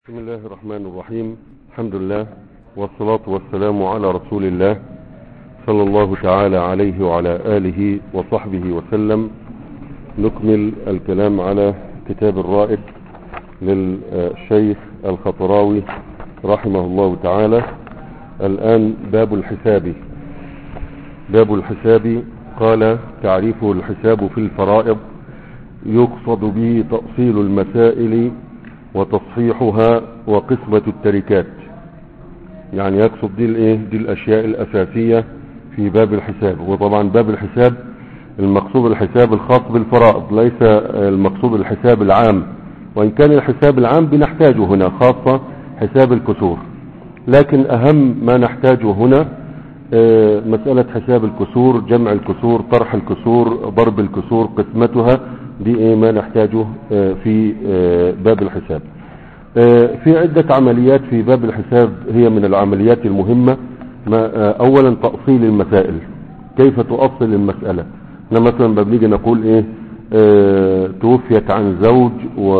بسم الله الرحمن الرحيم الحمد لله والصلاة والسلام على رسول الله صلى الله تعالى عليه وعلى آله وصحبه وسلم نكمل الكلام على كتاب الرائد للشيخ الخطراوي رحمه الله تعالى الآن باب الحساب باب الحساب قال تعريفه الحساب في الفرائض يقصد به تأصيل المسائل وتصحيحها وقسمة التركات يعني يقصد دي الايه دي الاشياء الاساسية في باب الحساب وطبعا باب الحساب المقصود الحساب الخاص بالفرائض ليس المقصود الحساب العام وان كان الحساب العام بنحتاجه هنا خاصة حساب الكسور لكن اهم ما نحتاجه هنا مسألة حساب الكسور جمع الكسور طرح الكسور ضرب الكسور قسمتها دي ايه ما نحتاجه في باب الحساب في عدة عمليات في باب الحساب هي من العمليات المهمة ما اولا تأصيل المسائل كيف تؤصل المسألة احنا مثلا بنيجي نقول ايه اه توفيت عن زوج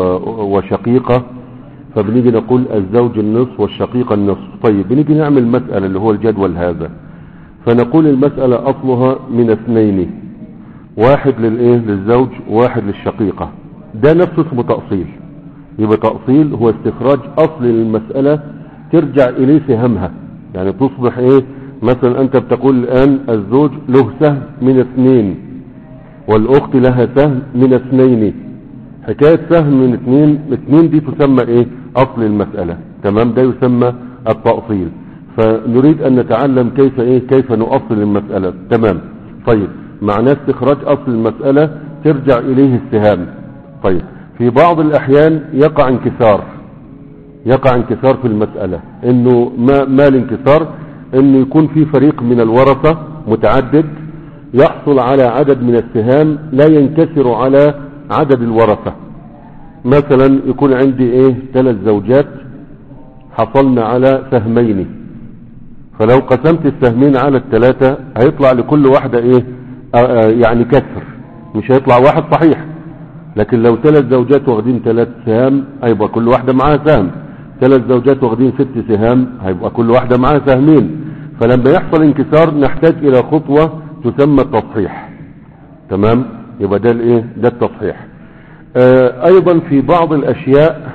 وشقيقة فبنيجي نقول الزوج النصف والشقيقة النصف طيب بنيجي نعمل مسألة اللي هو الجدول هذا فنقول المسألة اصلها من اثنين واحد للايه للزوج واحد للشقيقة ده نفسه اسمه تأصيل يبقى تأصيل هو استخراج اصل المسألة ترجع اليه سهمها يعني تصبح ايه مثلا انت بتقول الان الزوج له سهم من اثنين والاخت لها سهم من اثنين حكاية سهم من اثنين اثنين دي تسمى ايه اصل المسألة تمام ده يسمى التأصيل فنريد ان نتعلم كيف ايه كيف نؤصل المسألة تمام طيب معناه استخراج اصل المسألة ترجع اليه السهام طيب في بعض الاحيان يقع انكسار يقع انكسار في المسألة انه ما, ما الانكسار انه يكون في فريق من الورثة متعدد يحصل على عدد من السهام لا ينكسر على عدد الورثة مثلا يكون عندي ايه ثلاث زوجات حصلنا على سهمين فلو قسمت السهمين على الثلاثة هيطلع لكل واحدة ايه يعني كسر مش هيطلع واحد صحيح لكن لو ثلاث زوجات واخدين ثلاث سهام هيبقى كل واحدة معاها سهم ثلاث زوجات واخدين ست سهام هيبقى كل واحدة معاها سهمين فلما يحصل انكسار نحتاج الى خطوة تسمى التصحيح تمام يبقى ده الايه ده التصحيح آه ايضا في بعض الاشياء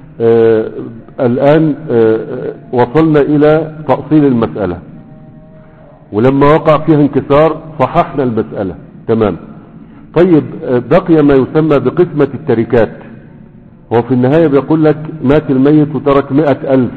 آه الان آه وصلنا الى تأصيل المسألة ولما وقع فيها انكسار صححنا المسألة تمام طيب بقي ما يسمى بقسمة التركات هو في النهاية بيقول لك مات الميت وترك مئة ألف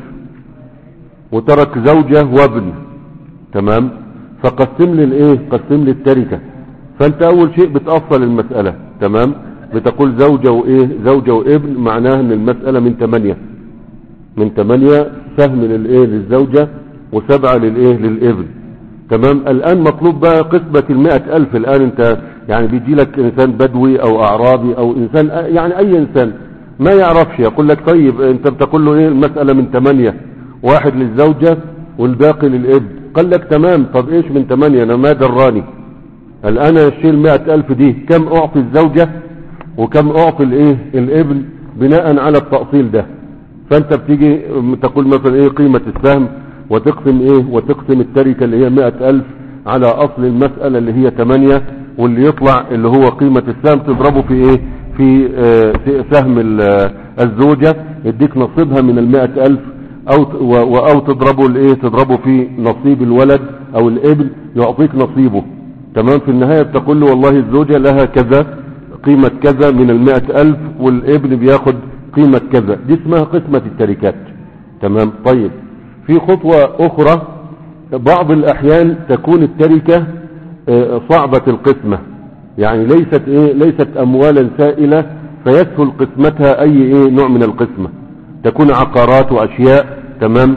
وترك زوجة وابن تمام فقسم لي الايه قسم لي التركة فانت اول شيء بتأصل المسألة تمام بتقول زوجة وايه زوجة وابن معناها ان المسألة من ثمانية من ثمانية سهم للايه للزوجة وسبعة للايه للابن تمام الان مطلوب بقى قسمة المئة الف الان انت يعني بيجي لك انسان بدوي او اعرابي او انسان يعني اي انسان ما يعرفش يقول لك طيب انت بتقول له ايه المسألة من ثمانية واحد للزوجة والباقي للابن قال لك تمام طب ايش من ثمانية انا ما دراني الان اشيل مئة الف دي كم اعطي الزوجة وكم اعطي الايه الابن بناء على التأصيل ده فانت بتيجي تقول مثلا ايه قيمة السهم وتقسم ايه وتقسم التركة اللي هي مئة الف على اصل المسألة اللي هي ثمانية واللي يطلع اللي هو قيمة السهم تضربه في ايه في آه سهم الزوجة يديك نصيبها من المئة الف او او تضربه الايه تضربه في نصيب الولد او الابن يعطيك نصيبه تمام في النهاية بتقول له والله الزوجة لها كذا قيمة كذا من المئة الف والابن بياخد قيمة كذا دي اسمها قسمة التركات تمام طيب في خطوة اخرى بعض الاحيان تكون التركة صعبة القسمة يعني ليست ايه ليست اموالا سائلة فيسهل قسمتها اي ايه نوع من القسمة تكون عقارات واشياء تمام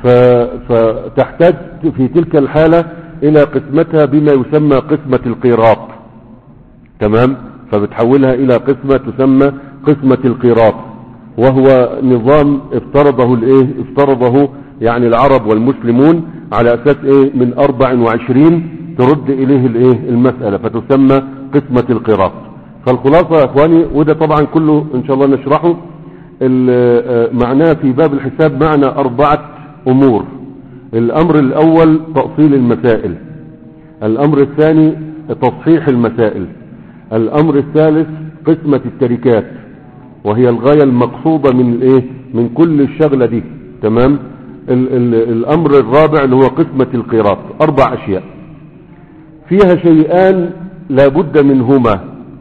فتحتاج في تلك الحالة الى قسمتها بما يسمى قسمة القيراط تمام فبتحولها الى قسمة تسمى قسمة القيراط وهو نظام افترضه الايه افترضه يعني العرب والمسلمون على اساس ايه من 24 ترد اليه الايه المسألة فتسمى قسمة القراط فالخلاصة يا اخواني وده طبعا كله ان شاء الله نشرحه ال- معناه في باب الحساب معنى أربعة أمور الأمر الأول تأصيل المسائل الأمر الثاني تصحيح المسائل الأمر الثالث قسمة التركات وهي الغاية المقصودة من الايه من كل الشغلة دي تمام ال ال الأمر الرابع اللي هو قسمة القيراط أربع أشياء فيها شيئان لابد منهما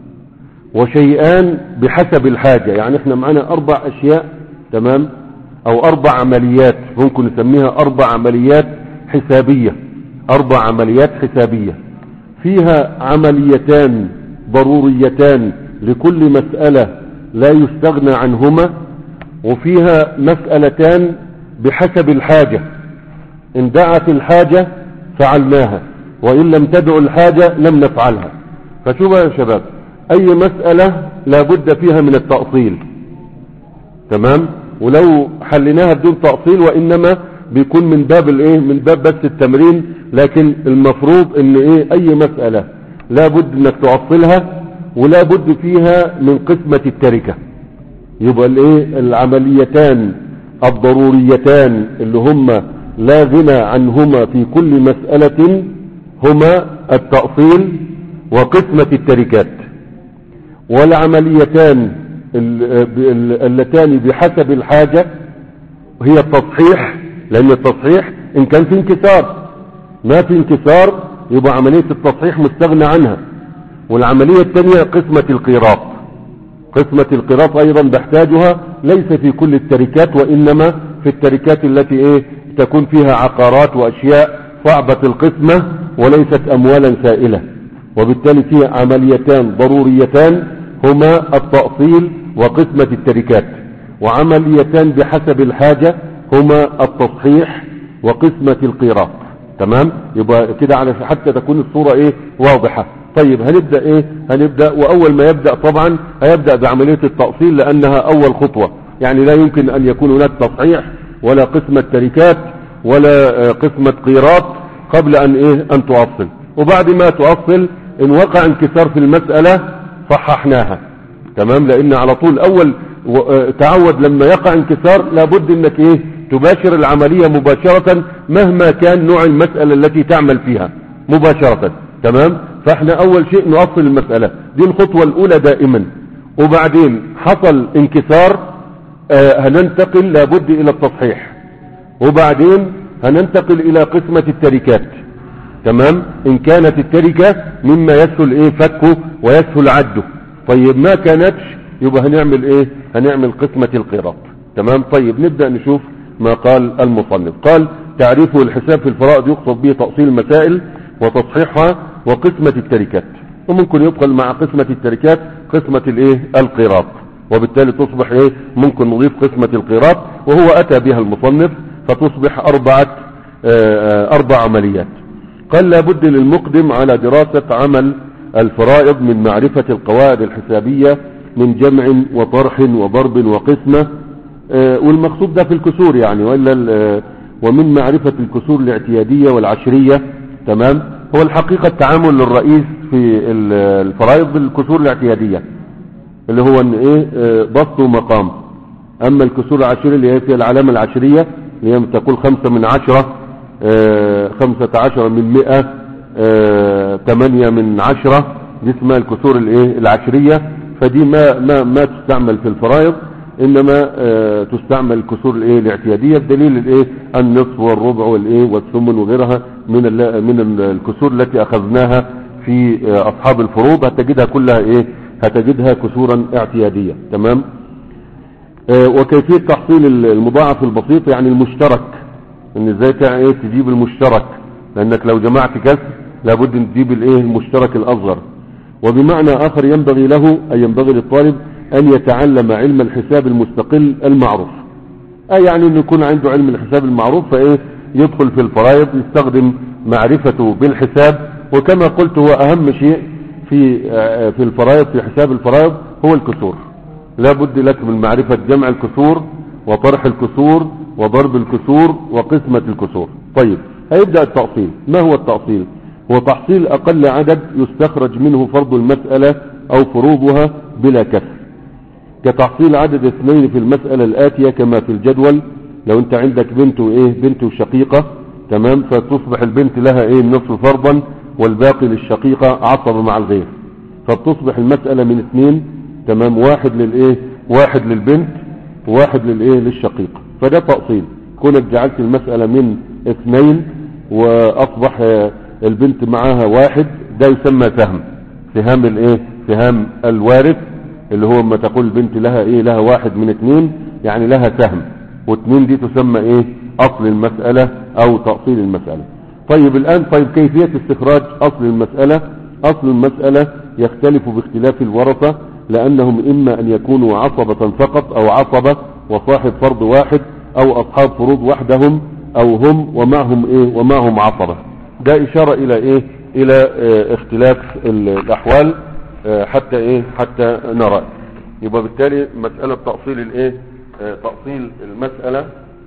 وشيئان بحسب الحاجة يعني احنا معانا أربع أشياء تمام أو أربع عمليات ممكن نسميها أربع عمليات حسابية أربع عمليات حسابية فيها عمليتان ضروريتان لكل مسألة لا يستغنى عنهما وفيها مسألتان بحسب الحاجة إن دعت الحاجة فعلناها وإن لم تدع الحاجة لم نفعلها فشوفوا يا شباب أي مسألة لابد فيها من التأصيل تمام ولو حليناها بدون تأصيل وإنما بيكون من باب الايه من باب بس التمرين لكن المفروض ان ايه اي مسألة لابد انك تؤصلها ولابد فيها من قسمة التركة يبقى الايه العمليتان الضروريتان اللي هما لا غنى عنهما في كل مسألة هما التأصيل وقسمة التركات والعمليتان ال- ال- اللتان بحسب الحاجة هي التصحيح لأن التصحيح إن كان في انكسار ما في انكسار يبقى عملية التصحيح مستغنى عنها والعملية الثانية قسمة القيراط قسمة القيراط أيضا بحتاجها ليس في كل التركات وإنما في التركات التي إيه تكون فيها عقارات وأشياء صعبة القسمة وليست أموالا سائلة وبالتالي فيها عمليتان ضروريتان هما التأصيل وقسمة التركات وعمليتان بحسب الحاجة هما التصحيح وقسمة القيراط تمام يبقى كده على حتى تكون الصورة ايه واضحة طيب هنبدأ ايه هنبدأ واول ما يبدأ طبعا هيبدأ بعملية التأصيل لانها اول خطوة يعني لا يمكن ان يكون هناك تصحيح ولا قسمة تركات ولا آه، قسمة قيراط قبل ان ايه ان تؤصل وبعد ما تؤصل ان وقع انكسار في المسألة صححناها تمام لان على طول اول و- آه، تعود لما يقع انكسار لابد انك ايه تباشر العملية مباشرة مهما كان نوع المسألة التي تعمل فيها مباشرة تمام فاحنا اول شيء نؤصل المسألة دي الخطوة الاولى دائما وبعدين حصل انكسار آه هننتقل لابد الى التصحيح وبعدين هننتقل الى قسمة التركات تمام ان كانت التركة مما يسهل ايه فكه ويسهل عده طيب ما كانتش يبقى هنعمل ايه هنعمل قسمة القراط تمام طيب نبدأ نشوف ما قال المصنف قال تعريفه الحساب في الفرائض يقصد به تأصيل المسائل وتصحيحها وقسمة التركات وممكن يدخل مع قسمة التركات قسمة الايه القراط وبالتالي تصبح ايه ممكن نضيف قسمة القراط وهو اتى بها المصنف فتصبح اربعة آه، آه، اربع عمليات قال لابد للمقدم على دراسة عمل الفرائض من معرفة القواعد الحسابية من جمع وطرح وضرب وقسمة آه، والمقصود ده في الكسور يعني وإلا ال- آه، ومن معرفة الكسور الاعتيادية والعشرية تمام هو الحقيقة التعامل للرئيس في ال- الفرائض بالكسور الاعتيادية اللي هو ان ايه آه، بسط ومقام اما الكسور العشرية اللي هي فيها العلامة العشرية اللي هي تقول خمسة من عشرة آه، خمسة عشر من مئة آه، تمانية من عشرة دي اسمها الكسور الايه العشرية فدي ما ما ما تستعمل في الفرائض انما آه، تستعمل الكسور الايه الاعتياديه بدليل الايه النصف والربع والايه والثمن وغيرها من ال- من ال- الكسور التي اخذناها في آه، اصحاب الفروض هتجدها كلها ايه هتجدها كسورا اعتياديه تمام آه، وكيفيه تحصيل ال- المضاعف البسيط يعني المشترك ان ازاي تع- ايه تجيب المشترك لانك لو جمعت كسر لابد ان تجيب الايه المشترك الاصغر وبمعنى اخر ينبغي له اي ينبغي للطالب ان يتعلم علم الحساب المستقل المعروف اي يعني انه يكون عنده علم الحساب المعروف فايه يدخل في الفرائض يستخدم معرفته بالحساب وكما قلت هو اهم شيء في آه، في الفرائض في حساب الفرائض هو الكسور لا بد لك من معرفة جمع الكسور وطرح الكسور وضرب الكسور وقسمة الكسور طيب هيبدأ التأصيل ما هو التأصيل هو تحصيل أقل عدد يستخرج منه فرض المسألة أو فروضها بلا كسر كتحصيل عدد اثنين في المسألة الآتية كما في الجدول لو انت عندك بنت وايه بنت وشقيقة تمام فتصبح البنت لها ايه النصف فرضا والباقي للشقيقة عصب مع الغير فبتصبح المسألة من اثنين تمام واحد للايه واحد للبنت وواحد للايه للشقيقة فده تأصيل كونك جعلت المسألة من اثنين واصبح آه، البنت معاها واحد ده يسمى سهم سهام الايه سهام الوارث اللي هو لما تقول البنت لها ايه لها واحد من اثنين يعني لها سهم واثنين دي تسمى ايه اصل المسألة او تأصيل المسألة طيب الان طيب كيفية استخراج اصل المسألة اصل المسألة يختلف باختلاف الورثة لانهم اما ان يكونوا عصبة فقط او عصبة وصاحب فرض واحد او اصحاب فروض وحدهم او هم ومعهم ايه ومعهم عصبة ده اشارة الى ايه الى اه اختلاف ال- الاحوال اه حتى ايه حتى نرى يبقى بالتالي مسألة تأصيل الايه اه تأصيل المسألة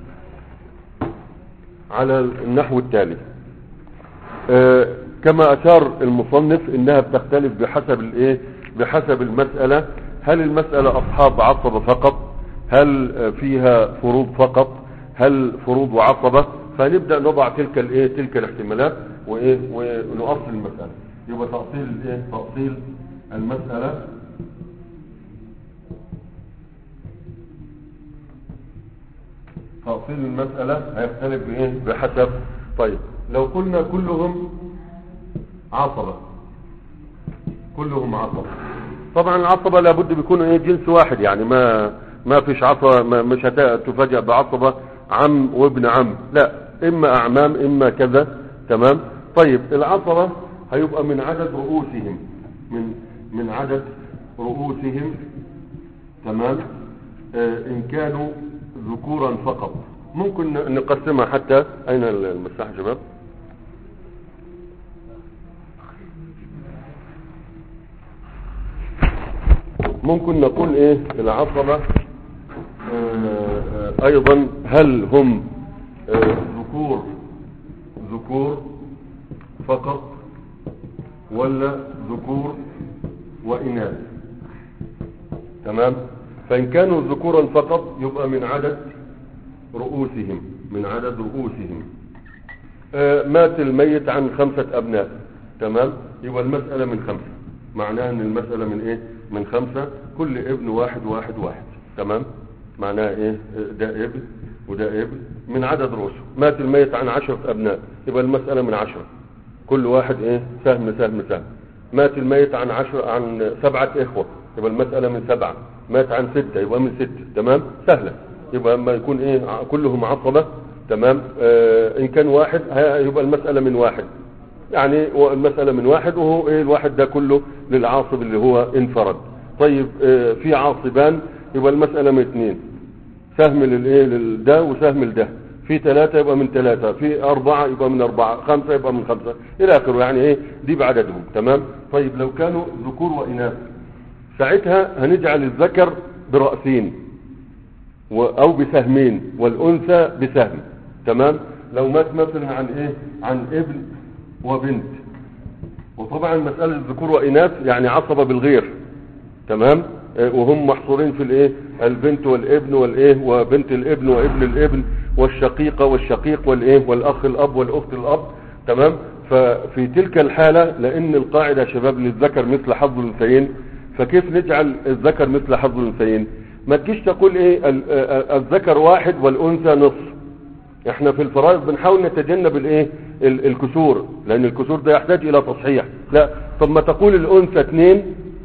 على النحو التالي اه كما اشار المصنف انها بتختلف بحسب الايه بحسب المسألة هل المسألة اصحاب عصبة فقط هل اه فيها فروض فقط هل فروض وعصبة فنبدأ نضع تلك الايه تلك الاحتمالات وايه ونؤصل المسألة يبقى تأصيل الايه تأصيل المسألة تأصيل المسألة هيختلف بايه بحسب طيب لو قلنا كلهم عصبة كلهم عصبة طبعا العصبة لابد بيكون ايه جنس واحد يعني ما ما فيش عصبة ما مش هتفاجأ بعصبة عم وابن عم لا اما اعمام اما كذا تمام طيب العصبة هيبقى من عدد رؤوسهم من من عدد رؤوسهم تمام آه ان كانوا ذكورا فقط ممكن نقسمها حتى اين المساحة يا شباب ممكن نقول ايه العصبة آه ايضا هل هم آه ذكور ذكور فقط ولا ذكور واناث تمام فان كانوا ذكورا فقط يبقى من عدد رؤوسهم من عدد رؤوسهم آه مات الميت عن خمسة ابناء تمام يبقى المسألة من خمسة معناها ان المسألة من ايه من خمسة كل ابن واحد واحد واحد تمام معناها ايه ده ابن وده ابن من عدد رؤوسه مات الميت عن عشرة ابناء يبقى المسألة من عشرة كل واحد ايه سهم سهم سهم مات الميت عن عشرة عن سبعة اخوة يبقى المسألة من سبعة مات عن ستة يبقى من ستة تمام سهلة يبقى اما يكون ايه كلهم عصبة تمام آه ان كان واحد يبقى المسألة من واحد يعني المسألة من واحد وهو ايه الواحد ده كله للعاصب اللي هو انفرد طيب اه في عاصبان يبقى المسألة من اثنين سهم للايه لده وسهم لده في ثلاثة يبقى من ثلاثة في أربعة يبقى من أربعة خمسة يبقى من خمسة إلى آخره يعني إيه دي بعددهم تمام طيب لو كانوا ذكور وإناث ساعتها هنجعل الذكر برأسين أو بسهمين والأنثى بسهم تمام لو مات مثلا عن إيه عن ابن وبنت وطبعا مسألة الذكور وإناث يعني عصبة بالغير تمام وهم محصورين في الايه البنت والابن والايه وبنت الابن وابن الابن والشقيقة والشقيق والايه والاخ الاب والاخت الاب تمام ففي تلك الحالة لان القاعدة يا شباب للذكر مثل حظ الانثيين فكيف نجعل الذكر مثل حظ الانثيين ما تجيش تقول ايه الذكر واحد والانثى نصف احنا في الفرائض بنحاول نتجنب الايه الكسور لان الكسور ده يحتاج الى تصحيح لا طب ما تقول الانثى اثنين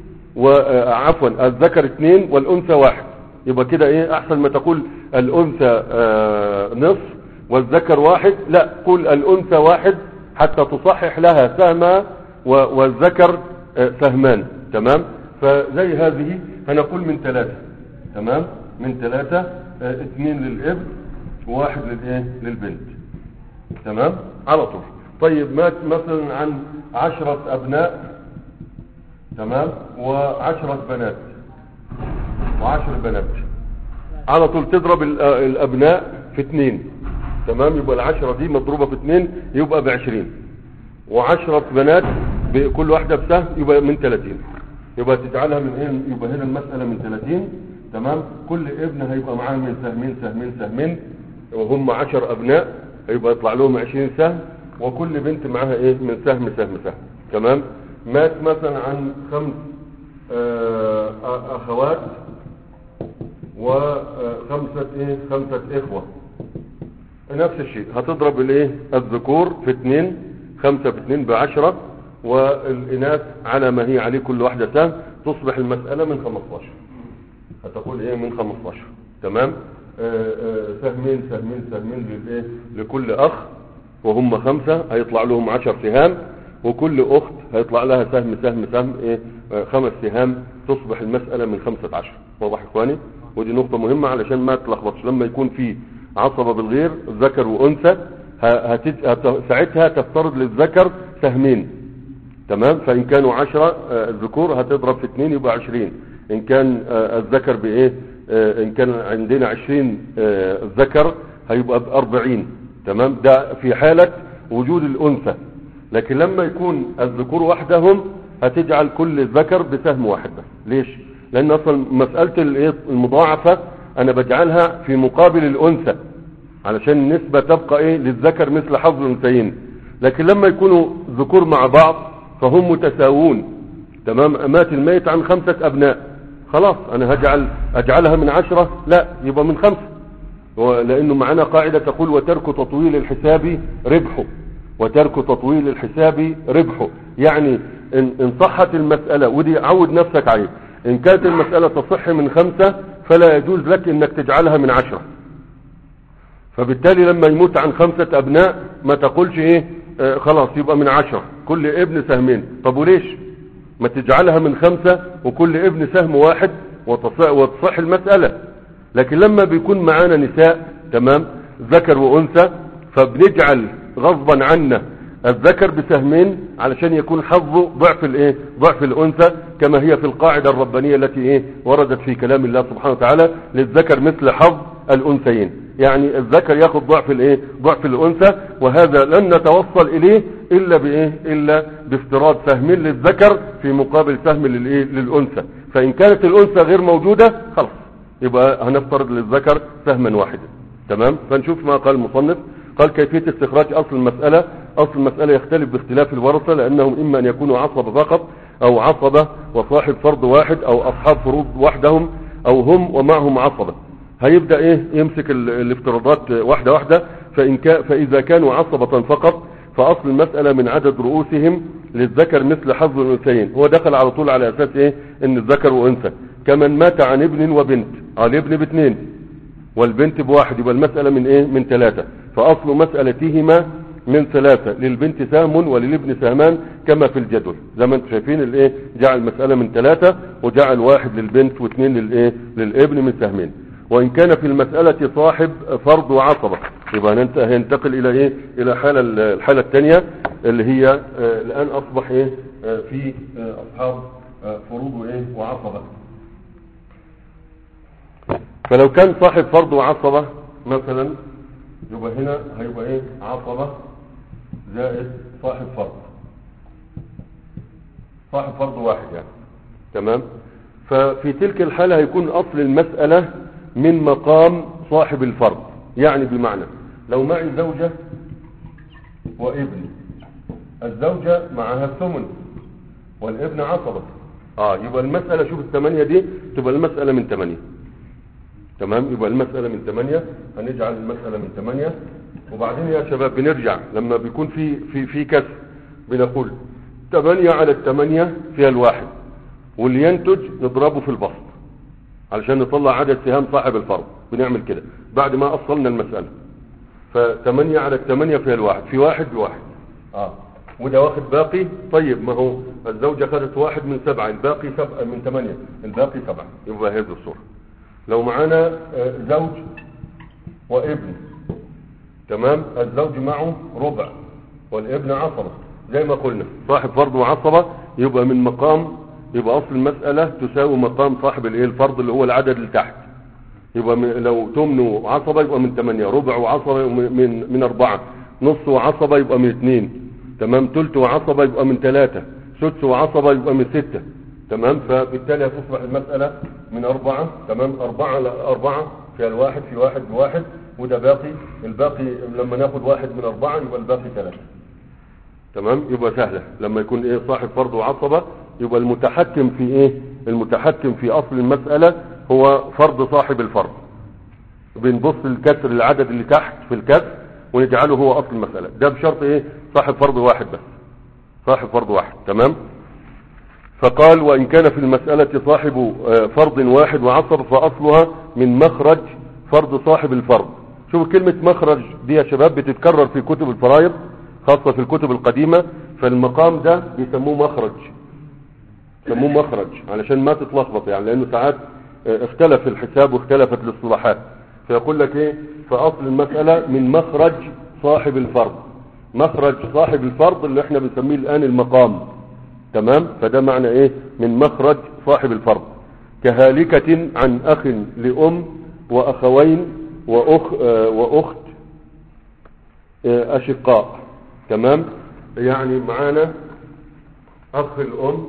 وعفوا الذكر اثنين والانثى واحد يبقى كده ايه احسن ما تقول الانثى اه نصف والذكر واحد لا قول الانثى واحد حتى تصحح لها سهما والذكر اه سهمان تمام فزي هذه هنقول من ثلاثة تمام من ثلاثة اه اثنين للابن وواحد للايه للبنت تمام على طول طيب مات مثلا عن عشرة ابناء تمام وعشرة بنات وعشر بنات على طول تضرب الابناء في اثنين تمام يبقى العشرة دي مضروبة في اثنين يبقى بعشرين وعشرة بنات بكل واحدة بسهم يبقى من ثلاثين يبقى تجعلها من ايه يبقى هنا المسألة من ثلاثين تمام كل ابن هيبقى معاه من سهمين سهمين سهمين وهم عشر ابناء هيبقى يطلع لهم عشرين سهم وكل بنت معاها ايه من سهم سهم سهم تمام مات مثلا عن خمس آه، آه، اخوات وخمسة ايه خمسة اخوة نفس الشيء هتضرب الايه الذكور في اتنين خمسة في اتنين بعشرة والاناث على ما هي عليه كل واحدة سهم تصبح المسألة من 15 هتقول ايه من 15 تمام آه، آه، سهمين سهمين سهمين للايه لكل اخ وهم خمسة هيطلع لهم عشر سهام وكل اخت هيطلع لها سهم سهم سهم ايه آه، خمس سهام تصبح المسألة من خمسة عشر واضح يا اخواني ودي نقطة مهمة علشان ما تلخبطش لما يكون في عصبة بالغير ذكر وانثى ه- هتج... هت... ساعتها تفترض للذكر سهمين تمام فان كانوا عشرة آه، الذكور هتضرب في اتنين يبقى عشرين ان كان آه، الذكر بايه آه، ان كان عندنا عشرين آه، ذكر هيبقى باربعين تمام ده في حالة وجود الانثى لكن لما يكون الذكور وحدهم هتجعل كل ذكر بسهم واحد بس ليش لان اصلا مسألة الإيه؟ المضاعفة انا بجعلها في مقابل الانثى علشان النسبة تبقى ايه للذكر مثل حظ الانثيين لكن لما يكونوا ذكور مع بعض فهم متساوون تمام مات الميت عن خمسة ابناء خلاص انا هجعل اجعلها من عشرة لا يبقى من خمسة هو لانه معنا قاعدة تقول وترك تطويل الحساب ربحه وترك تطويل الحساب ربحه يعني ان, إن صحت المسألة ودي عود نفسك عليه ان كانت المسألة تصح من خمسة فلا يجوز لك انك تجعلها من عشرة فبالتالي لما يموت عن خمسة ابناء ما تقولش ايه آه خلاص يبقى من عشرة كل ابن سهمين طب وليش ما تجعلها من خمسة وكل ابن سهم واحد وتصح, وتصح المسألة لكن لما بيكون معانا نساء تمام ذكر وانثى فبنجعل غصبا عنا الذكر بسهمين علشان يكون حظه ضعف الايه ضعف الانثى كما هي في القاعدة الربانية التي ايه وردت في كلام الله سبحانه وتعالى للذكر مثل حظ الانثيين يعني الذكر ياخذ ضعف الايه ضعف الانثى وهذا لن نتوصل اليه الا بايه الا بافتراض سهمين للذكر في مقابل سهم للايه للانثى فان كانت الانثى غير موجودة خلاص يبقى هنفترض للذكر سهما واحدا تمام فنشوف ما قال المصنف قال كيفية استخراج أصل المسألة أصل المسألة يختلف باختلاف الورثة لأنهم إما أن يكونوا عصبة فقط أو عصبة وصاحب فرض واحد أو أصحاب فروض وحدهم أو هم ومعهم عصبة هيبدأ إيه يمسك ال- الافتراضات واحدة واحدة فإن كا فإذا كانوا عصبة فقط فأصل المسألة من عدد رؤوسهم للذكر مثل حظ الأنثيين هو دخل على طول على أساس إيه إن الذكر وأنثى كمن مات عن ابن وبنت آه الابن باثنين والبنت بواحد يبقى المسألة من ايه من ثلاثة فاصل مسألتهما من ثلاثة للبنت سهم وللابن سهمان كما في الجدول زي ما انتم شايفين الايه جعل المسألة من ثلاثة وجعل واحد للبنت واثنين للايه للابن من سهمين وان كان في المسألة صاحب فرض وعصبة يبقى هننت- هينتقل الى ايه الى حالة الحالة الثانية اللي هي آه، الان اصبح ايه آه، في آه، اصحاب آه، فروض وايه وعصبة فلو كان صاحب فرض وعصبة مثلا يبقى هنا هيبقى ايه عصبة زائد صاحب فرض صاحب فرض واحد يعني تمام ففي تلك الحالة هيكون اصل المسألة من مقام صاحب الفرض يعني بمعنى لو معي زوجة وابن الزوجة معها الثمن والابن عصبة اه يبقى المسألة شوف الثمانية دي تبقى المسألة من ثمانية تمام يبقى المسألة من 8 هنجعل المسألة من 8 وبعدين يا شباب بنرجع لما بيكون في في في كسر بنقول 8 على الثمانية فيها الواحد واللي ينتج نضربه في البسط علشان نطلع عدد سهام صاحب الفرض بنعمل كده بعد ما أصلنا المسألة ف8 على الثمانية فيها الواحد في واحد بواحد اه وده واخد باقي طيب ما هو الزوجة خدت واحد من سبعة الباقي سبعة من ثمانية الباقي سبعة يبقى هذه الصورة لو معانا آه، زوج وابن تمام الزوج معه ربع والابن عصبة زي ما قلنا صاحب فرض وعصبة يبقى من مقام يبقى اصل المسألة تساوي مقام صاحب الايه الفرض اللي هو العدد اللي تحت يبقى من لو تمن وعصبة يبقى من 8 ربع وعصبة من من, من 4 نص وعصبة يبقى من 2 تمام تلت وعصبة يبقى من 3 سدس وعصبة يبقى من 6 تمام فبالتالي هتصبح المسألة من أربعة تمام أربعة على أربعة فيها الواحد في واحد بواحد وده باقي الباقي لما ناخد واحد من أربعة يبقى الباقي ثلاثة تمام يبقى سهلة لما يكون ايه صاحب فرض وعصبة يبقى المتحكم في ايه المتحكم في اصل المسألة هو فرض صاحب الفرض بنبص الكسر العدد اللي تحت في الكسر ونجعله هو اصل المسألة ده بشرط ايه صاحب فرض واحد بس صاحب فرض واحد تمام فقال وإن كان في المسألة صاحب آه، فرض واحد وعصب فأصلها من مخرج فرض صاحب الفرض شوف كلمة مخرج دي يا شباب بتتكرر في كتب الفرائض خاصة في الكتب القديمة فالمقام ده بيسموه مخرج يسموه مخرج علشان ما تتلخبط يعني لأنه ساعات آه، اختلف الحساب واختلفت الاصطلاحات فيقول لك ايه فأصل المسألة من مخرج صاحب الفرض مخرج صاحب الفرض اللي احنا بنسميه الآن المقام تمام فده معنى ايه من مخرج صاحب الفرض كهالكة عن اخ لام واخوين واخ آه، واخت آه، اشقاء تمام يعني معانا اخ الام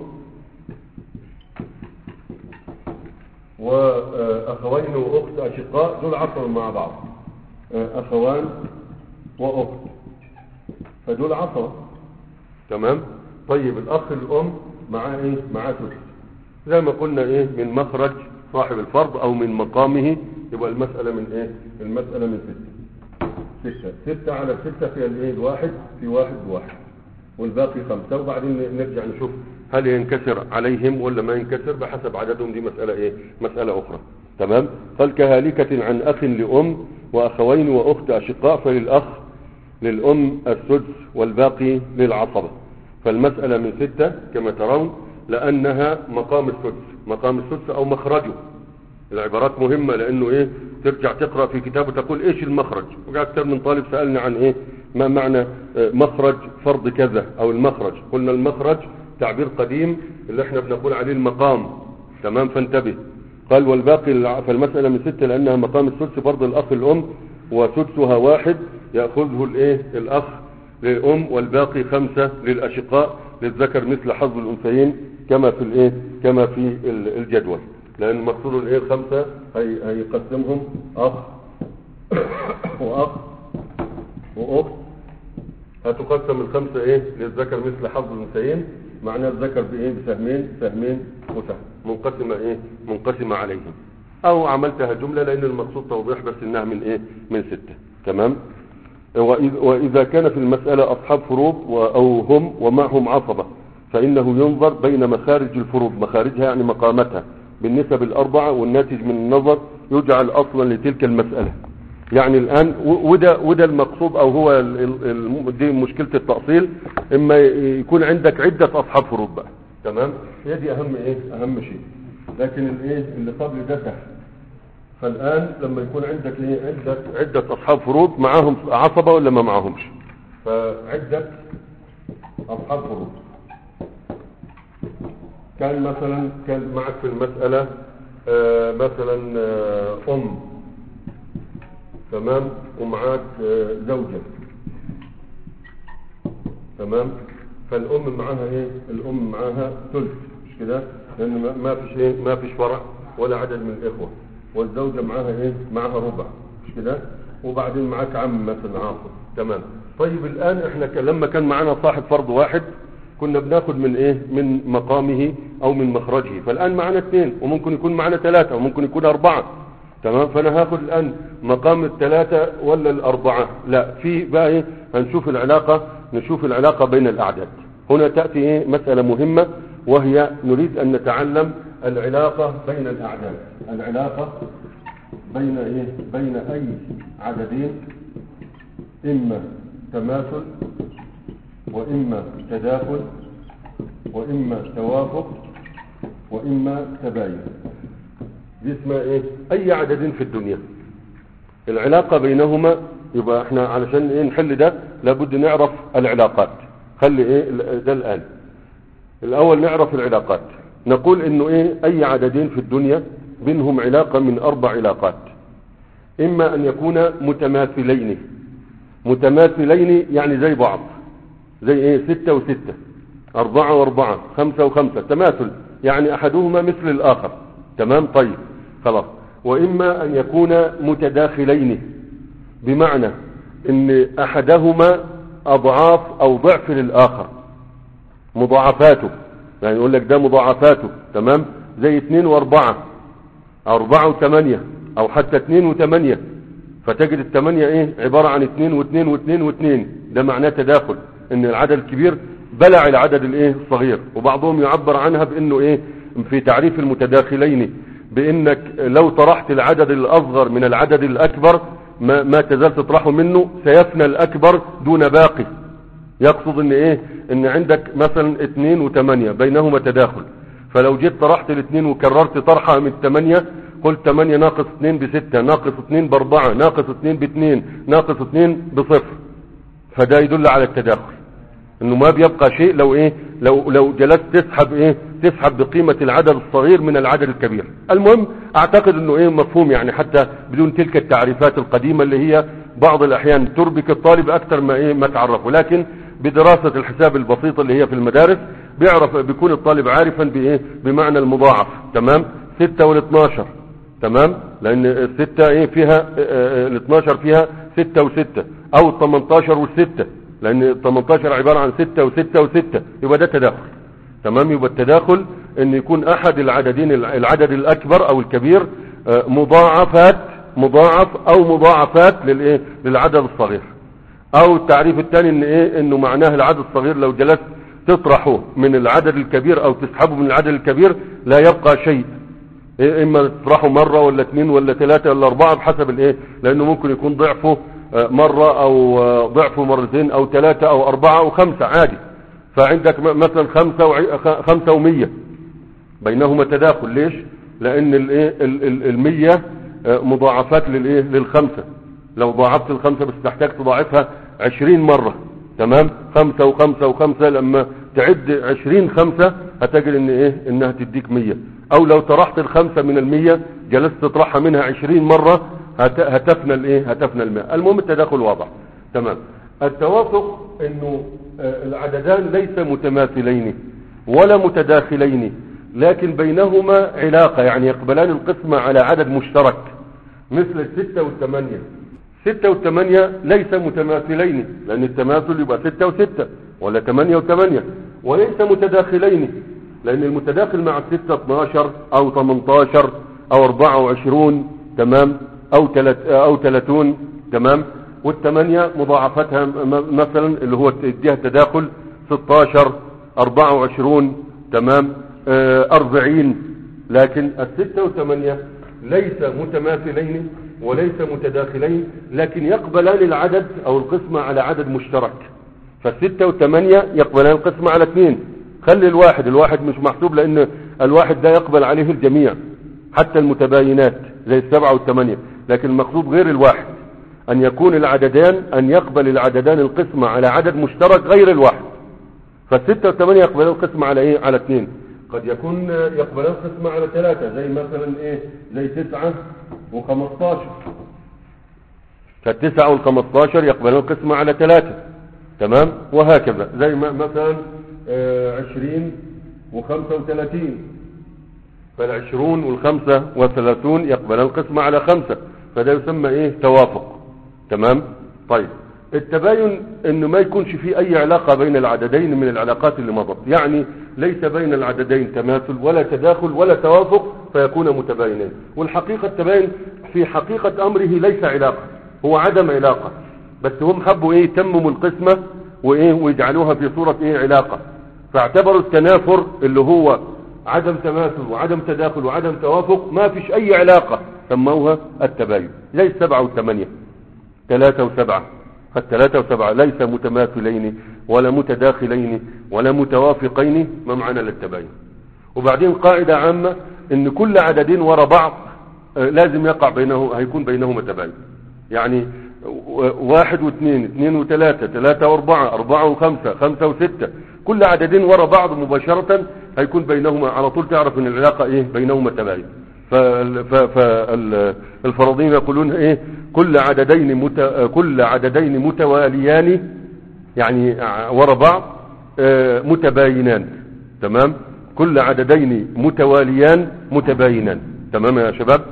واخوين واخت اشقاء دول عصروا مع بعض آه، اخوان واخت فدول عصروا تمام طيب الاخ الام معاه ايه معاه ثلث زي ما قلنا ايه من مخرج صاحب الفرض او من مقامه يبقى المسألة من ايه المسألة من ستة ستة ستة على ستة في الايه الواحد في واحد بواحد والباقي خمسة وبعدين نرجع نشوف هل ينكسر عليهم ولا ما ينكسر بحسب عددهم دي مسألة ايه مسألة اخرى تمام قال كهالكة عن اخ لام واخوين واخت اشقاء فللاخ للام السدس والباقي للعصبة فالمسألة من ستة كما ترون لأنها مقام السدس مقام السدس أو مخرجه العبارات مهمة لأنه إيه ترجع تقرأ في كتاب وتقول إيش المخرج وقع أكثر من طالب سألني عن إيه ما معنى آه، مخرج فرض كذا أو المخرج قلنا المخرج تعبير قديم اللي احنا بنقول عليه المقام تمام فانتبه قال والباقي الع- فالمسألة من ستة لأنها مقام السدس فرض الأخ الأم وسدسها واحد يأخذه الإيه الأخ للأم والباقي خمسة للأشقاء للذكر مثل حظ الأنثيين كما في الإيه كما في ال- الجدول لأن مقصود الإيه خمسة هي هيقسمهم أخ وأخ وأخت هتقسم الخمسة إيه للذكر مثل حظ الأنثيين معناه الذكر بإيه بسهمين سهمين وسهم منقسمة إيه منقسمة عليهم أو عملتها جملة لأن المقصود توضيح بس إنها من إيه من ستة تمام وإذ- وإذا كان في المسألة أصحاب فروض و- أو هم ومعهم عصبة فإنه ينظر بين مخارج الفروض مخارجها يعني مقامتها بالنسب الأربعة والناتج من النظر يجعل أصلا لتلك المسألة يعني الآن و- وده, وده المقصود أو هو ال- ال- الم- دي مشكلة التأصيل إما ي- يكون عندك عدة أصحاب فروض بقى تمام هي دي أهم إيه أهم شيء لكن الإيه اللي قبل ده سهل فالآن لما يكون عندك ايه عدة عدة أصحاب فروض معاهم عصبة ولا ما معاهمش فعدة أصحاب فروض كان مثلا كان معك في المسألة آه مثلا آه أم تمام ومعاك آه زوجة تمام فالأم معاها ايه الأم معاها ثلث مش كده لأن ما- ما فيش ايه ما فيش فرع ولا عدد من الإخوة والزوجة معاها ايه معاها ربع مش كده وبعدين معاك عم مثلا عاصم تمام طيب الآن احنا ك- لما كان معانا صاحب فرض واحد كنا بناخد من ايه من مقامه او من مخرجه فالآن معانا اثنين وممكن يكون معانا ثلاثة وممكن يكون أربعة تمام فانا هاخد الان مقام الثلاثة ولا الاربعة لا في بقى ايه هنشوف العلاقة نشوف العلاقة بين الاعداد هنا تأتي ايه مسألة مهمة وهي نريد ان نتعلم العلاقة بين الاعداد العلاقة بين ايه بين اي عددين اما تماثل واما تداخل واما توافق واما تباين دي اسمها ايه اي عددين في الدنيا العلاقة بينهما يبقى احنا علشان ايه نحل ده لابد نعرف العلاقات خلي ايه ال- ده الان الاول نعرف العلاقات نقول انه ايه اي عددين في الدنيا بينهم علاقة من اربع علاقات اما ان يكون متماثلين متماثلين يعني زي بعض زي ايه ستة وستة اربعة واربعة خمسة وخمسة تماثل يعني احدهما مثل الاخر تمام طيب خلاص واما ان يكون متداخلين بمعنى ان احدهما اضعاف او ضعف للاخر مضاعفاته يعني يقول لك ده مضاعفاته تمام زي اتنين واربعة اربعة وثمانية او حتى اتنين وثمانية فتجد الثمانية ايه عبارة عن اتنين واثنين واثنين واثنين ده معناه تداخل ان العدد الكبير بلع العدد الايه الصغير وبعضهم يعبر عنها بانه ايه في تعريف المتداخلين بانك لو طرحت العدد الاصغر من العدد الاكبر ما, ما تزال تطرحه منه سيفنى الاكبر دون باقي يقصد ان ايه ان عندك مثلا اتنين وتمانية بينهما تداخل فلو جيت طرحت الاثنين وكررت طرحها من الثمانية قلت 8 ناقص 2 بستة ناقص 2 باربعة ناقص 2 باثنين ناقص 2 بصفر فده يدل على التداخل انه ما بيبقى شيء لو ايه لو لو جلست تسحب ايه تسحب بقيمة العدد الصغير من العدد الكبير المهم اعتقد انه ايه مفهوم يعني حتى بدون تلك التعريفات القديمة اللي هي بعض الاحيان تربك الطالب اكثر ما ايه ما تعرفه لكن بدراسة الحساب البسيطة اللي هي في المدارس بيعرف بيكون الطالب عارفا بايه بمعنى المضاعف تمام 6 وال 12 تمام لان الستة ايه فيها ال 12 فيها 6 و6 او ال 18 وال6 لان ال 18 عبارة عن 6 و6 و6 يبقى ده تداخل تمام يبقى التداخل ان يكون احد العددين العدد الاكبر او الكبير مضاعفات مضاعف او مضاعفات للايه للعدد الصغير او التعريف الثاني ان ايه انه معناه العدد الصغير لو جلست تطرحه من العدد الكبير او تسحبه من العدد الكبير لا يبقى شيء إيه اما تطرحه مرة ولا اثنين ولا ثلاثة ولا اربعة بحسب الايه لانه ممكن يكون ضعفه مرة او ضعفه مرتين او ثلاثة او اربعة او خمسة عادي فعندك مثلا خمسة, وعي... خمسة ومية بينهما تداخل ليش لان الايه المية مضاعفات للايه للخمسة لو ضاعفت الخمسة بس تحتاج تضاعفها عشرين مرة تمام خمسة وخمسة وخمسة لما تعد عشرين خمسة هتجد ان ايه انها تديك مية او لو طرحت الخمسة من المية جلست تطرحها منها عشرين مرة هتفنى الايه هتفنى الماء المهم التداخل واضح تمام التوافق انه العددان ليس متماثلين ولا متداخلين لكن بينهما علاقة يعني يقبلان القسمة على عدد مشترك مثل الستة والثمانية ستة والثمانية ليس متماثلين لأن التماثل يبقى ستة وستة ولا ثمانية وثمانية وليس متداخلين لأن المتداخل مع الستة 12 أو 18 أو 24 تمام أو تلت أو 30 تمام والثمانية مضاعفتها مثلا اللي هو تديها تداخل 16 24 تمام آه 40 لكن الستة والثمانية ليس متماثلين وليس متداخلين لكن يقبلان العدد او القسمة على عدد مشترك فالستة والثمانية يقبلان القسمة على اثنين خلي الواحد الواحد مش محسوب لان الواحد ده يقبل عليه الجميع حتى المتباينات زي السبعة والثمانية لكن المقصود غير الواحد ان يكون العددان ان يقبل العددان القسمة على عدد مشترك غير الواحد فالستة والثمانية يقبلان القسمة على ايه على اثنين قد يكون يقبلان القسمة على ثلاثة زي مثلا ايه زي تسعة وخمستاشر فالتسعة والخمستاشر يقبلان القسمة على ثلاثة تمام وهكذا زي ما مثلا عشرين وخمسة وثلاثين فالعشرون والخمسة وثلاثون يقبلان القسمة على خمسة فده يسمى ايه توافق تمام طيب التباين انه ما يكونش في اي علاقة بين العددين من العلاقات اللي مضت يعني ليس بين العددين تماثل ولا تداخل ولا توافق فيكون متباينين والحقيقة التباين في حقيقة امره ليس علاقة هو عدم علاقة بس هم حبوا ايه يتمموا القسمة وايه ويجعلوها في صورة ايه علاقة فاعتبروا التنافر اللي هو عدم تماثل وعدم تداخل وعدم توافق ما فيش اي علاقة سموها التباين زي السبعة والثمانية ثلاثة وسبعة فالثلاثة وسبعة ليس متماثلين ولا متداخلين ولا متوافقين ما معنى للتباين وبعدين قاعدة عامة ان كل عددين وراء بعض لازم يقع بينه هيكون بينهما تباين يعني واحد واثنين اثنين وثلاثة ثلاثة واربعة اربعة وخمسة خمسة وستة كل عددين وراء بعض مباشرة هيكون بينهما على طول تعرف ان العلاقة ايه بينهما تباين فالفرضين يقولون ايه كل عددين مت... كل عددين متواليان يعني وراء بعض متباينان تمام كل عددين متواليان متباينان تمام يا شباب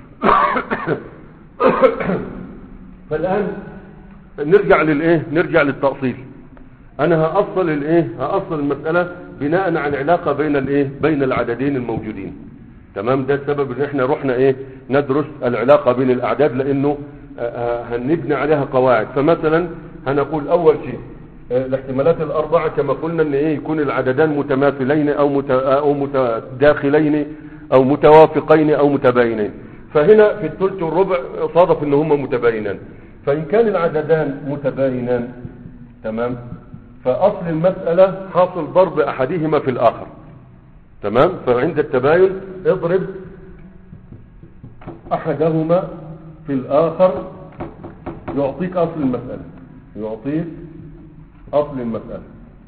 فالآن نرجع للايه نرجع للتأصيل انا هأصل الايه هأصل المسألة بناء على العلاقة بين الايه بين العددين الموجودين تمام ده السبب ان احنا رحنا ايه ندرس العلاقة بين الاعداد لانه آه، آه، هنبني عليها قواعد فمثلا هنقول اول شيء آه، الاحتمالات الاربعة كما قلنا ان ايه يكون العددان متماثلين او مت... او متداخلين او متوافقين او متباينين فهنا في الثلث والربع صادف ان هما متباينان فان كان العددان متباينان تمام فاصل المسألة حاصل ضرب احدهما في الاخر تمام فعند التباين اضرب احدهما في الاخر يعطيك اصل المسألة يعطيك اصل المسألة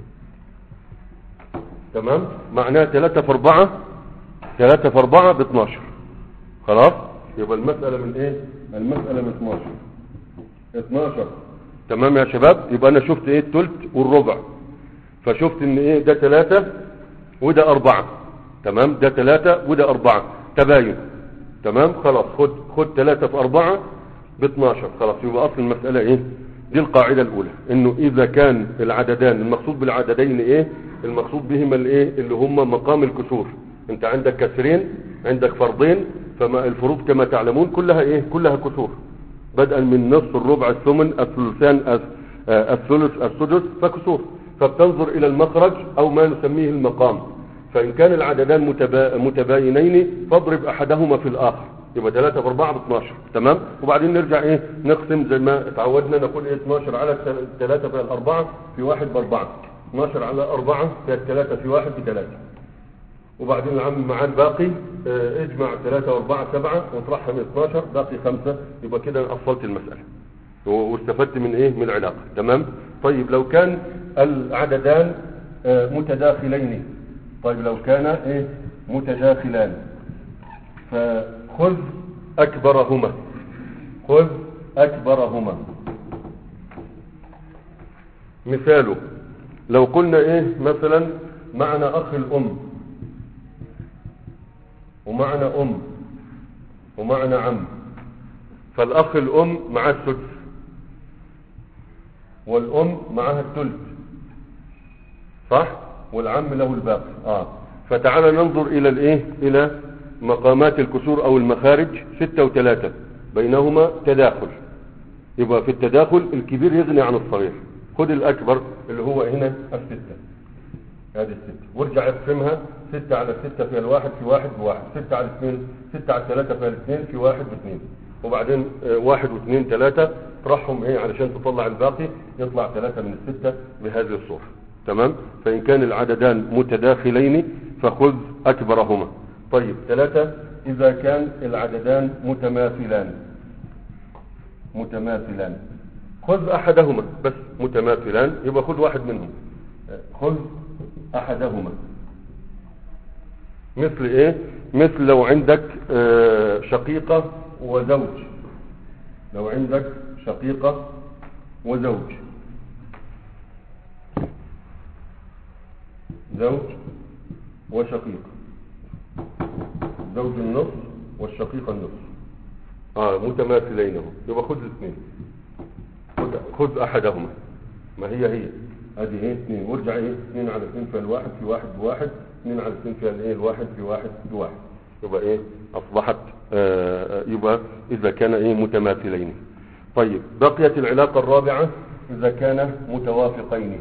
تمام معناها 3 في 4 3 في 4 ب 12 خلاص يبقى المسألة من ايه المسألة من 12 12 تمام يا شباب يبقى انا شفت ايه التلت والربع فشفت ان ايه ده 3 وده 4 تمام ده 3 وده 4 تباين تمام خلاص خد خد 3 في 4 ب 12 خلاص يبقى اصل المسألة ايه دي القاعدة الاولى انه اذا كان العددان المقصود بالعددين ايه المقصود بهما الايه اللي هما مقام الكسور انت عندك كسرين عندك فرضين فما الفروض كما تعلمون كلها ايه كلها كسور بدءا من نصف الربع الثمن الثلثان الث- آه، الثلث السدس فكسور فبتنظر الى المخرج او ما نسميه المقام فان كان العددان متبا... متباينين فاضرب احدهما في الاخر يبقى 3 في 4 ب 12 تمام وبعدين نرجع ايه نقسم زي ما اتعودنا نقول ايه 12 على 3 في الاربعه في 1 باربعه 12 على 4 في 3 في 1 بثلاثه وبعدين العم معاه الباقي اه، اجمع 3 و4 7 واطرحها من 12 باقي 5 يبقى كده أصلت المسألة و- واستفدت من ايه من العلاقة تمام طيب لو كان العددان اه، متداخلين طيب لو كان ايه متداخلان فخذ اكبرهما خذ اكبرهما مثاله لو قلنا ايه مثلا معنا اخ الام ومعنا ام ومعنا عم فالاخ الام معاه السدس والام معاها الثلث صح والعم له الباقي اه فتعالى ننظر الى الايه الى مقامات الكسور او المخارج ستة وثلاثة بينهما تداخل يبقى في التداخل الكبير يغني عن الصغير خد الاكبر اللي هو هنا الستة هذه الستة وارجع اقسمها ستة على ستة في الواحد في واحد بواحد ستة على اثنين ستة على ثلاثة في الاثنين في واحد باثنين وبعدين آه، واحد واثنين ثلاثة اطرحهم ايه علشان تطلع الباقي يطلع ثلاثة من الستة بهذه الصورة تمام فإن كان العددان متداخلين فخذ أكبرهما طيب ثلاثة إذا كان العددان متماثلان متماثلان خذ أحدهما بس متماثلان يبقى خذ واحد منهم خذ أحدهما مثل إيه مثل لو عندك آه، شقيقة وزوج لو عندك شقيقة وزوج زوج وشقيق زوج النصف والشقيق النصف اه متماثلين اهو يبقى خذ الاثنين خذ- خذ احدهما ما هي هي ادي ايه اثنين وارجع ايه اثنين على اثنين في الواحد في واحد بواحد اثنين على اثنين في الايه الواحد في واحد بواحد يبقى ايه اصبحت آه يبقى اذا كان ايه متماثلين طيب بقيت العلاقة الرابعة اذا كان متوافقين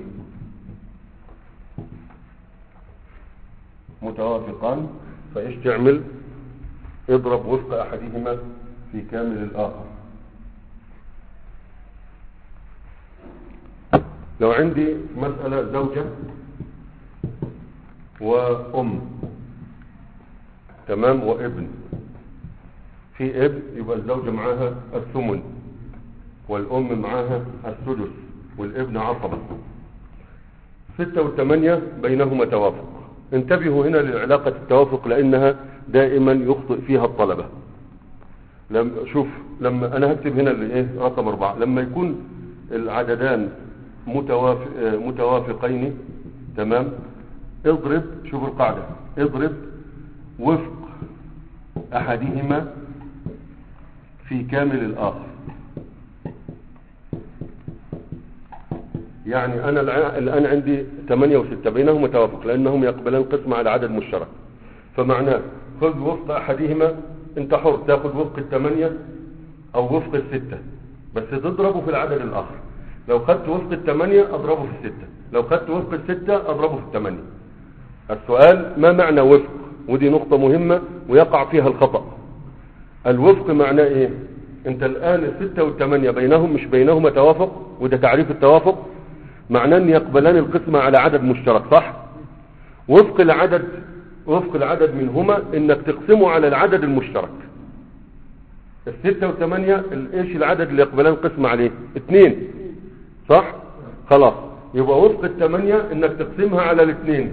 متوافقان فايش تعمل اضرب وفق احدهما في كامل الاخر لو عندي مسألة زوجة وأم تمام وابن في ابن يبقى الزوجة معاها الثمن والأم معاها السدس والابن عصبة ستة والثمانية بينهما توافق انتبهوا هنا لعلاقة التوافق لأنها دائما يخطئ فيها الطلبة لم شوف لما أنا هكتب هنا اللي إيه رقم أربعة لما يكون العددان متوافق متوافقين تمام اضرب شوف القاعدة اضرب وفق احدهما في كامل الاخر يعني انا الع- الان عندي 8 و6 بينهم توافق لانهم يقبلان قسم على عدد مشترك فمعناه خذ وفق احدهما انت حر تاخذ وفق الثمانية او وفق الستة بس تضربه في العدد الاخر لو خدت وفق الثمانية اضربه في الستة لو خدت وفق الستة اضربه في الثمانية السؤال ما معنى وفق ودي نقطة مهمة ويقع فيها الخطأ الوفق معناه ايه انت الان الستة والثمانية بينهم مش بينهما توافق وده تعريف التوافق معناه ان يقبلان القسمة على عدد مشترك صح وفق العدد وفق العدد منهما انك تقسمه على العدد المشترك الستة والثمانية ال- ايش العدد اللي يقبلان قسمة عليه اثنين صح خلاص يبقى وفق الثمانية انك تقسمها على الاثنين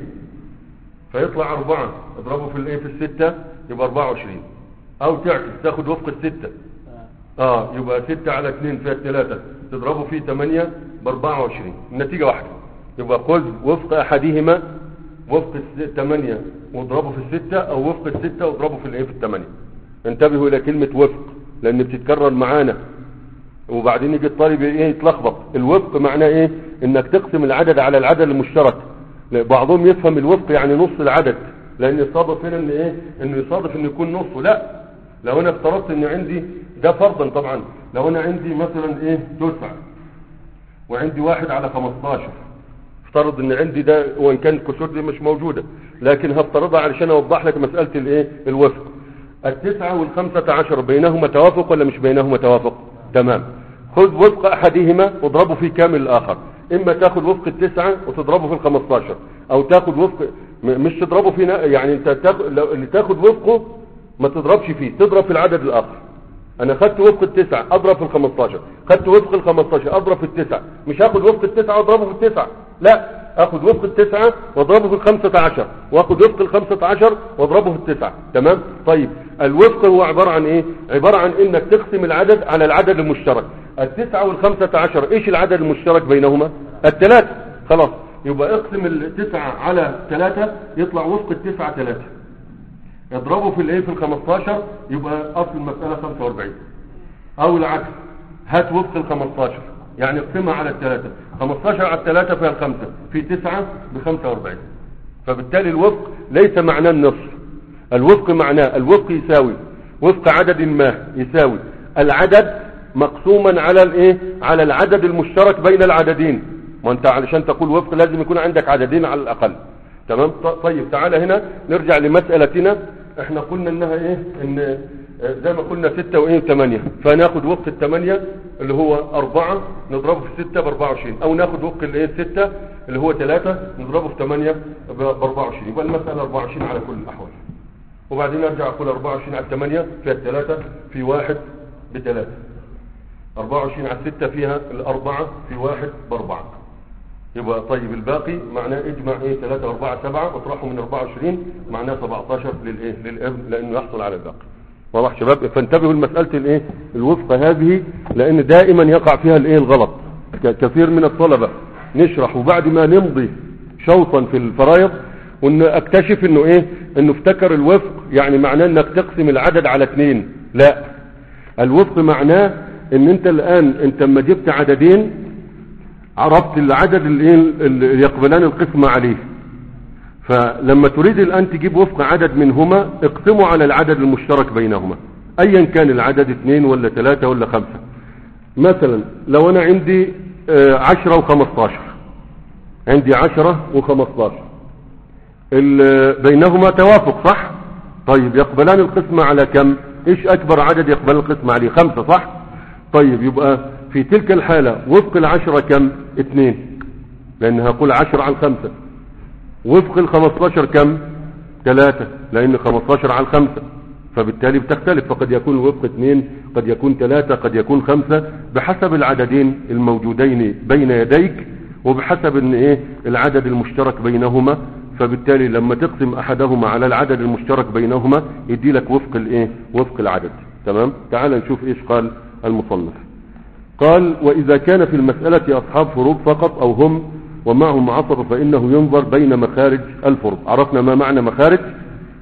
فيطلع اربعة اضربه في الايه في الستة يبقى اربعة وعشرين او تعكس تاخد وفق الستة اه يبقى ستة على اثنين فيها الثلاثة تضربه في ثمانية باربعة وعشرين النتيجة واحدة يبقى خذ وفق احدهما وفق الثمانية واضربه في الستة او وفق الستة واضربه في الايه في الثمانية انتبهوا الى كلمة وفق لان بتتكرر معانا وبعدين يجي الطالب ايه يتلخبط الوفق معناه ايه انك تقسم العدد على العدد المشترك لا، بعضهم يفهم الوفق يعني نص العدد لان يصادف هنا ان ايه انه يصادف انه يكون نصه لا لو انا افترضت ان عندي ده فرضا طبعا لو انا عندي مثلا ايه تسع وعندي واحد على 15 افترض ان عندي ده وان كان الكسور دي مش موجودة لكن هفترضها علشان اوضح لك مسألة الايه الوفق التسعة والخمسة عشر بينهما توافق ولا مش بينهما توافق تمام خذ وفق احدهما واضربه في كامل الاخر اما تاخد وفق التسعة وتضربه في الخمستاشر او تاخد وفق م- مش تضربه في نا- يعني انت تاخد لو اللي تاخد وفقه ما تضربش فيه تضرب في العدد الاخر انا خدت وفق التسعة اضرب في الخمستاشر خدت وفق الخمستاشر اضرب في التسعة مش هاخد وفق التسعة واضربه في التسعة لا اخد وفق التسعة واضربه في الخمسة عشر واخد وفق الخمسة عشر واضربه في التسعة تمام طيب الوفق هو عبارة عن ايه عبارة عن انك تقسم العدد على العدد المشترك التسعة والخمسة عشر ايش العدد المشترك بينهما الثلاثة خلاص يبقى اقسم التسعة على ثلاثة يطلع وفق التسعة ثلاثة اضربه في الايه في ال 15 يبقى اصل المسألة 45 او العكس هات وفق ال 15 يعني اقسمها على الثلاثة 15 على الثلاثة فيها الخمسة في تسعة ب 45 فبالتالي الوفق ليس معناه النصف الوفق معناه الوفق يساوي وفق عدد ما يساوي العدد مقسوما على الايه على العدد المشترك بين العددين ما انت علشان تقول وفق لازم يكون عندك عددين على الاقل تمام ط- طيب تعالى هنا نرجع لمسألتنا احنا قلنا انها ايه ان آه، زي ما قلنا ستة وايه وثمانية فناخد وفق الثمانية اللي هو اربعة نضربه في ستة باربعة وعشرين او ناخد وفق الايه الستة اللي هو ثلاثة نضربه في ثمانية باربعة وعشرين يبقى المسألة اربعة وعشرين على كل الاحوال وبعدين ارجع اقول 24 على 8 فيها الثلاثة في واحد بثلاثة 24 على 6 فيها الأربعة في واحد بأربعة يبقى طيب الباقي معناه اجمع ايه 3 4 7 واطرحه من 24 معناه 17 للايه للابن لانه يحصل على الباقي واضح شباب فانتبهوا لمساله الايه الوفق هذه لان دائما يقع فيها الايه الغلط ك- كثير من الطلبه نشرح وبعد ما نمضي شوطا في الفرائض وان اكتشف انه ايه انه افتكر الوفق يعني معناه انك تقسم العدد على اثنين لا الوفق معناه ان انت الان انت لما جبت عددين عرفت العدد اللي اللي يقبلان القسمة عليه فلما تريد الآن تجيب وفق عدد منهما اقسمه على العدد المشترك بينهما ايا كان العدد اثنين ولا ثلاثة ولا خمسة مثلا لو انا عندي آه، عشرة وخمستاشر عندي عشرة وخمستاشر ال- بينهما توافق صح طيب يقبلان القسمة على كم ايش اكبر عدد يقبل القسمة عليه خمسة صح طيب يبقى في تلك الحالة وفق العشرة كم اثنين لان هقول عشرة على الخمسة وفق الخمستاشر كم ثلاثة لان خمستاشر على الخمسة فبالتالي بتختلف فقد يكون الوفق اثنين قد يكون ثلاثة قد يكون خمسة بحسب العددين الموجودين بين يديك وبحسب ان ايه العدد المشترك بينهما فبالتالي لما تقسم احدهما على العدد المشترك بينهما يدي لك وفق الايه وفق العدد تمام تعال نشوف ايش قال المصنف قال وإذا كان في المسألة أصحاب فروض فقط أو هم ومعهم عصر فإنه ينظر بين مخارج الفروض عرفنا ما معنى مخارج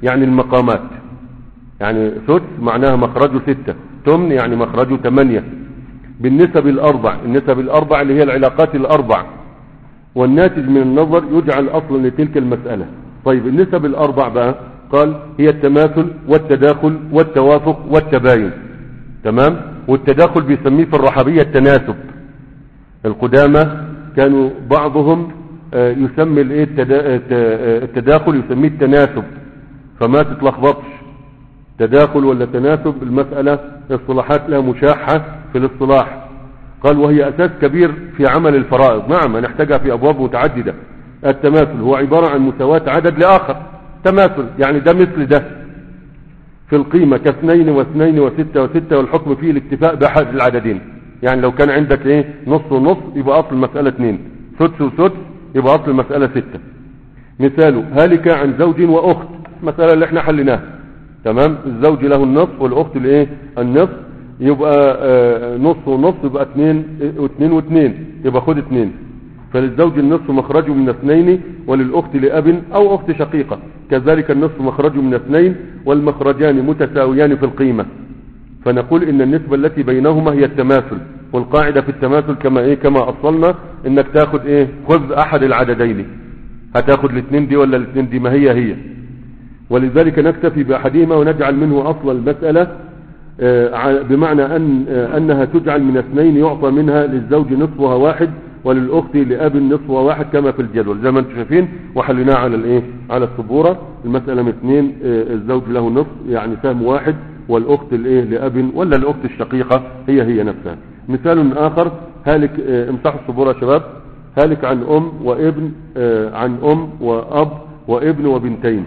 يعني المقامات يعني سدس معناها مخرجه ستة تمن يعني مخرجه ثمانية بالنسب الأربع النسب الأربع اللي هي العلاقات الأربع والناتج من النظر يجعل أصلا لتلك المسألة طيب النسب الأربع بقى قال هي التماثل والتداخل والتوافق والتباين تمام والتداخل بيسميه في الرحبية التناسب القدامى كانوا بعضهم آه، يسمي الايه التدا- الت- آه، التداخل يسميه التناسب فما تتلخبطش تداخل ولا تناسب المسألة اصطلاحات لها مشاحة في الاصطلاح قال وهي أساس كبير في عمل الفرائض نعم نحتاجها في أبواب متعددة التماثل هو عبارة عن مساواة عدد لآخر تماثل يعني ده مثل ده في القيمة كاثنين واثنين وستة وستة والحكم فيه الاكتفاء بأحد العددين يعني لو كان عندك ايه نص ونص يبقى أصل المسألة اثنين سدس وسدس يبقى أصل المسألة ستة مثاله هالك عن زوج وأخت مسألة اللي احنا حليناها تمام الزوج له النصف والأخت الايه النصف يبقى آه، نص ونص يبقى اثنين واثنين واثنين يبقى خد اثنين فللزوج النصف مخرجه من اثنين وللأخت لأب أو أخت شقيقة كذلك النصف مخرجه من اثنين والمخرجان متساويان في القيمة فنقول ان النسبة التي بينهما هي التماثل والقاعدة في التماثل كما ايه كما اصلنا انك تاخد ايه خذ احد العددين هتاخد الاثنين دي ولا الاثنين دي ما هي هي ولذلك نكتفي باحدهما ونجعل منه اصل المسألة آه، ع- بمعنى أن آه، أنها تجعل من اثنين يعطى منها للزوج نصفها واحد وللأخت لأب نصفها واحد كما في الجدول زي ما انتم شايفين وحليناه على الايه على السبورة المسألة من اثنين آه، الزوج له نصف يعني سهم واحد والأخت الايه لأب ولا الأخت الشقيقة هي هي نفسها مثال آخر هالك آه، امسحوا السبورة يا شباب هالك عن أم وابن آه، عن أم وأب وابن وبنتين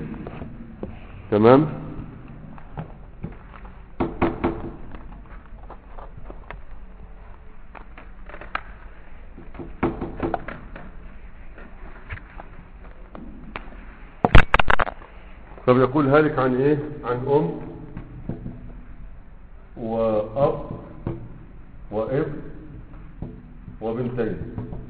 تمام طب يقول هالك عن ايه عن ام واب واب وبنتين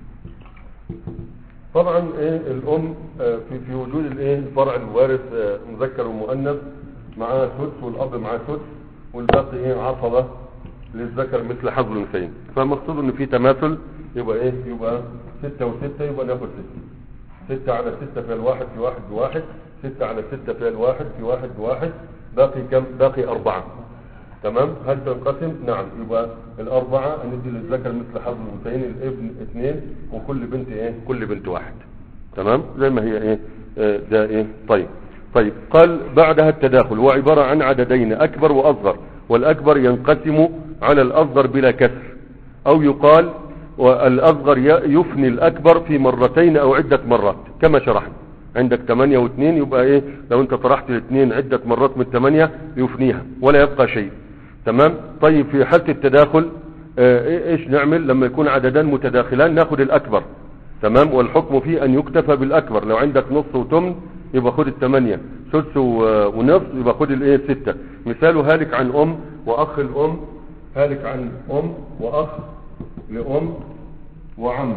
طبعا ايه الام آه، في في وجود الايه الفرع الوارث آه، مذكر ومؤنث معاه سدس والاب معاه سدس والباقي ايه عصبه للذكر مثل حظ الانثيين فمقصود ان في تماثل يبقى ايه يبقى ستة وستة يبقى ناخد ستة ستة على ستة في الواحد في واحد بواحد ستة على ستة في الواحد في واحد بواحد باقي كم باقي أربعة تمام هل تنقسم نعم يبقى الأربعة ندي للذكر مثل حظ الأنثيين الابن اثنين وكل بنت ايه كل بنت واحد تمام زي ما هي ايه آه، ده ايه طيب طيب قال بعدها التداخل هو عبارة عن عددين أكبر وأصغر والأكبر ينقسم على الأصغر بلا كسر أو يقال والأصغر ي- يفني الأكبر في مرتين أو عدة مرات كما شرحنا عندك 8 واثنين يبقى ايه لو انت طرحت الاثنين عدة مرات من الثمانية يفنيها ولا يبقى شيء تمام طيب في حالة التداخل آه، إيه- ايش نعمل لما يكون عددان متداخلان ناخد الأكبر تمام والحكم فيه أن يكتفى بالأكبر لو عندك نص وتمن يبقى خد الثمانية سدس و- ونصف يبقى خد الايه ستة مثاله هالك عن أم وأخ الأم هالك عن أم وأخ لأم وعم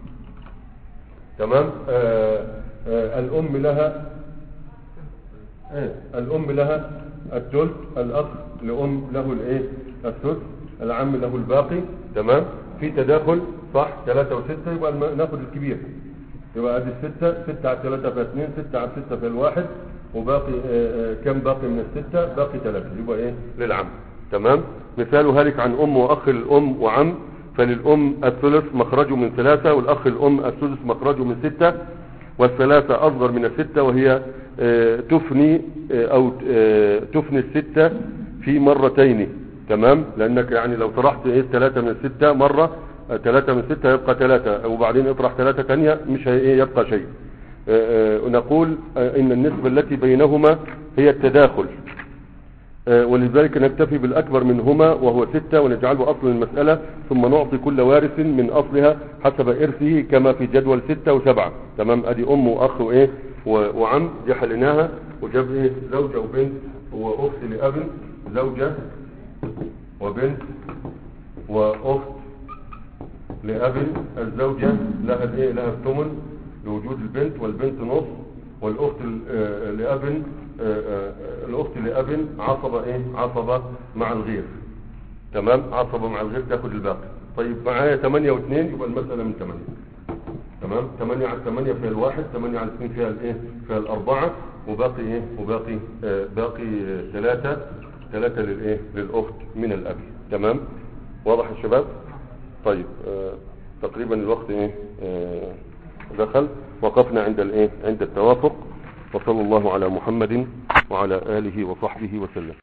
تمام آه آه الأم لها إيه؟ الأم لها الثلث الأخ لأم له الإيه الثلث العم له الباقي تمام في تداخل صح ثلاثة وستة يبقى الم- ناخد الكبير يبقى ادي الستة ستة على ثلاثة في اثنين ستة على ستة في الواحد وباقي آه، آه، كم باقي من الستة باقي ثلاثة يبقى ايه للعم تمام مثاله هلك عن ام واخ الام وعم فللام الثلث مخرجه من ثلاثة والاخ الام الثلث مخرجه من ستة والثلاثة اصغر من الستة وهي آه، تفني آه، او آه، تفني الستة في مرتين تمام لانك يعني لو طرحت ايه ثلاثة من الستة مرة آه، ثلاثة من ستة يبقى ثلاثة وبعدين اطرح ثلاثة تانية مش هي ايه يبقى شيء آه، آه، نقول آه، ان النسبة التي بينهما هي التداخل آه، ولذلك نكتفي بالأكبر منهما وهو ستة ونجعله أصل المسألة ثم نعطي كل وارث من أصلها حسب إرثه كما في جدول ستة وسبعة تمام أدي أم وأخ وإيه و- وعم دي حليناها وجاب إيه زوجة وبنت وأخت لأب زوجة وبنت وأخت لأب الزوجة لها الإيه لها الثمن لوجود البنت والبنت نص والأخت ال- آه، لأب آه، آه، الاخت لاب عصبة ايه عصبة مع الغير تمام عصبة مع الغير تاخد الباقي طيب معايا 8 و2 يبقى المسألة من 8 تمام 8 على 8 فيها الواحد 8 على 2 فيها الايه فيها الاربعة وباقي ايه وباقي آه باقي ثلاثة ثلاثة للايه للاخت من الاب تمام واضح يا شباب طيب آه تقريبا الوقت ايه آه دخل وقفنا عند الايه عند التوافق وصلى الله على محمد وعلى اله وصحبه وسلم